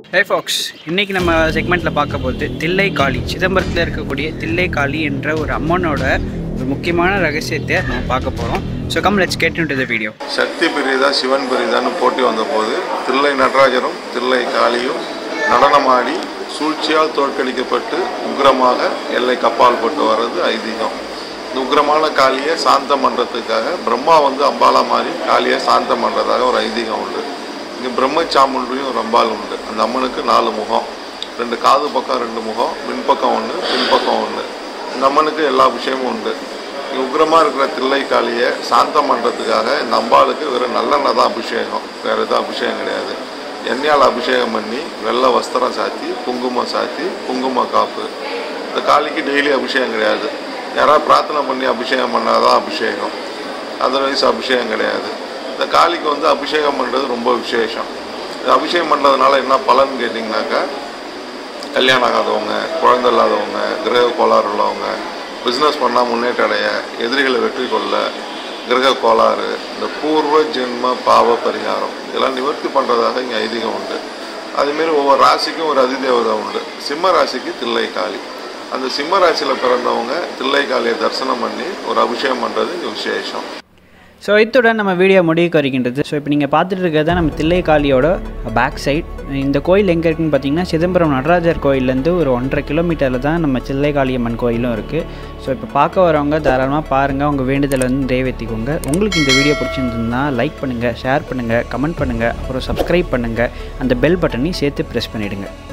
ஹே Fox இன்றைக்கி நம்ம செக்மெண்ட்டில் பார்க்க போகிறது தில்லை காளி சிதம்பரத்தில் இருக்கக்கூடிய தில்லை காளி என்ற ஒரு அம்மனோட ஒரு முக்கியமான ரகசியத்தை நம்ம பார்க்க போகிறோம் so come let's get into the video Shakti பெரியதா சிவன் பெரியதான்னு போட்டி வந்தபோது தில்லை நடராஜரும் தில்லை காளியும் நடனமாடி சூழ்ச்சியால் தோற்கடிக்கப்பட்டு உக்கிரமாக எல்லை கப்பால் போட்டு வர்றது ஐதீகம் இந்த உக்கிரமான காளியை சாந்தம் பண்ணுறதுக்காக பிரம்மா வந்து அம்பாலா மாறி காளியை சாந்தம் பண்ணுறதாக ஒரு ஐதீகம் உண்டு இங்கே பிரம்மச்சாமுண்டியும் ஒரு அம்பாள் உண்டு அந்த அம்மனுக்கு நாலு முகம் ரெண்டு காது பக்கம் ரெண்டு முகம் பின்பக்கம் ஒன்று பின்பக்கம் ஒன்று இந்த அம்மனுக்கு எல்லா விஷயமும் உண்டு இங்கே உக்கிரமாக இருக்கிற தில்லை காளியை சாந்தம் பண்ணுறதுக்காக இந்த அம்பாளுக்கு வெறும் நல்லெண்ணெய் தான் அபிஷேகம் வேறு எதுவும் அபிஷேகம் கிடையாது எண்ணெயால் அபிஷேகம் பண்ணி வெள்ளை வஸ்திரம் சாத்தி குங்குமம் சாத்தி குங்கும காப்பு இந்த காளிக்கு டெய்லி அபிஷேகம் கிடையாது யாராவது பிரார்த்தனை பண்ணி அபிஷேகம் பண்ணாதான் அபிஷேகம் அதர்வைஸ் அபிஷேகம் கிடையாது இந்த காளிக்கு வந்து அபிஷேகம் பண்ணுறது ரொம்ப விசேஷம் இந்த அபிஷேகம் பண்ணுறதுனால என்ன பலன் கேட்டிங்கனாக்கா கல்யாணம் ஆகாதவங்க குழந்தை இல்லாதவங்க கிரக கோளாறு உள்ளவங்க பிஸ்னஸ் பண்ணால் முன்னேற்றம் அடைய எதிரிகளை வெற்றி கொள்ள கிரக கோளாறு இந்த பூர்வ ஜென்ம பாவ பரிகாரம் இதெல்லாம் நிவர்த்தி பண்ணுறதாக இங்கே ஐதீகம் உண்டு அதேமாரி ஒவ்வொரு ராசிக்கும் ஒரு அதிதேவதை உண்டு சிம்ம ராசிக்கு தில்லை காளி அந்த சிம்ம ராசியில் பிறந்தவங்க தில்லை காளியை தரிசனம் பண்ணி ஒரு அபிஷேகம் பண்ணுறது இங்கே விசேஷம் ஸோ இத்துடன் நம்ம வீடியோ முடிவுக்கு வருகின்றது ஸோ இப்போ நீங்கள் பார்த்துட்டு இருக்கிறது நம்ம தில்லை காளியோட பேக் சைட் இந்த கோயில் எங்கே இருக்குன்னு பார்த்தீங்கன்னா சிதம்பரம் நடராஜர் கோயிலேருந்து ஒரு ஒன்றரை கிலோமீட்டரில் தான் நம்ம தில்லை காளியம்மன் கோயிலும் இருக்குது ஸோ இப்போ பார்க்க வரவங்க தாராளமாக பாருங்கள் உங்கள் வேண்டுதலை வந்து நிறைவேற்றிக்கோங்க உங்களுக்கு இந்த வீடியோ பிடிச்சிருந்ததுன்னா லைக் பண்ணுங்கள் ஷேர் பண்ணுங்கள் கமெண்ட் பண்ணுங்கள் அப்புறம் சப்ஸ்கிரைப் பண்ணுங்கள் அந்த பெல் பட்டனையும் சேர்த்து ப்ரெஸ் பண்ணிவிடுங்க